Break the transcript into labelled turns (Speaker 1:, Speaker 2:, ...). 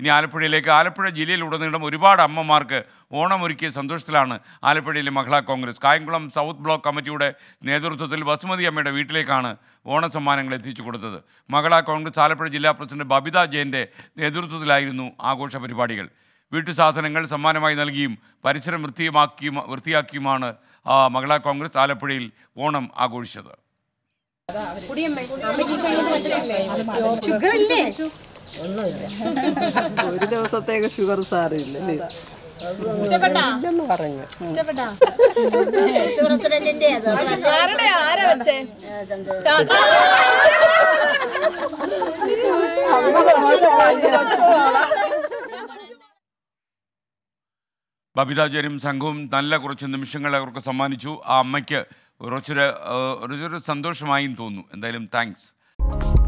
Speaker 1: ഇനി ആലപ്പുഴയിലേക്ക് ആലപ്പുഴ ജില്ലയിലുടനീളം ഒരുപാട് അമ്മമാർക്ക് ഓണമൊരുക്കിയ സന്തോഷത്തിലാണ് ആലപ്പുഴയിലെ മഹിളാ കോൺഗ്രസ് കായംകുളം സൗത്ത് ബ്ലോക്ക് കമ്മിറ്റിയുടെ നേതൃത്വത്തിൽ വസുമതി അമ്മയുടെ വീട്ടിലേക്കാണ് ഓണസമ്മാനങ്ങൾ എത്തിച്ചു കൊടുത്തത് മഹിളാ കോൺഗ്രസ് ആലപ്പുഴ ജില്ലാ പ്രസിഡന്റ് ബബിത ജയൻ്റെ നേതൃത്വത്തിലായിരുന്നു ആഘോഷ പരിപാടികൾ വീട്ടു സാധനങ്ങൾ സമ്മാനമായി നൽകിയും പരിസരം വൃത്തിയാക്കിയും വൃത്തിയാക്കിയുമാണ് ആ, മഹിളാ കോൺഗ്രസ് ആലപ്പുഴയിൽ ഓണം ആഘോഷിച്ചത്
Speaker 2: ഒരു ദിവസത്തേക്ക് ഷുഗർ സാറില്ല ഇല്ലെന്ന് പറഞ്ഞു
Speaker 3: പ്രസിഡന്റിന്റെ അത്
Speaker 4: ആരാ വെച്ചേ
Speaker 1: ബബിതാചാര്യം സംഘവും നല്ല കുറച്ച് നിമിഷങ്ങൾ അവർക്ക് സമ്മാനിച്ചു ആ അമ്മയ്ക്ക് കുറച്ചൊരു ആ, കുറച്ചൊരു സന്തോഷമായും തോന്നുന്നു എന്തായാലും താങ്ക്സ്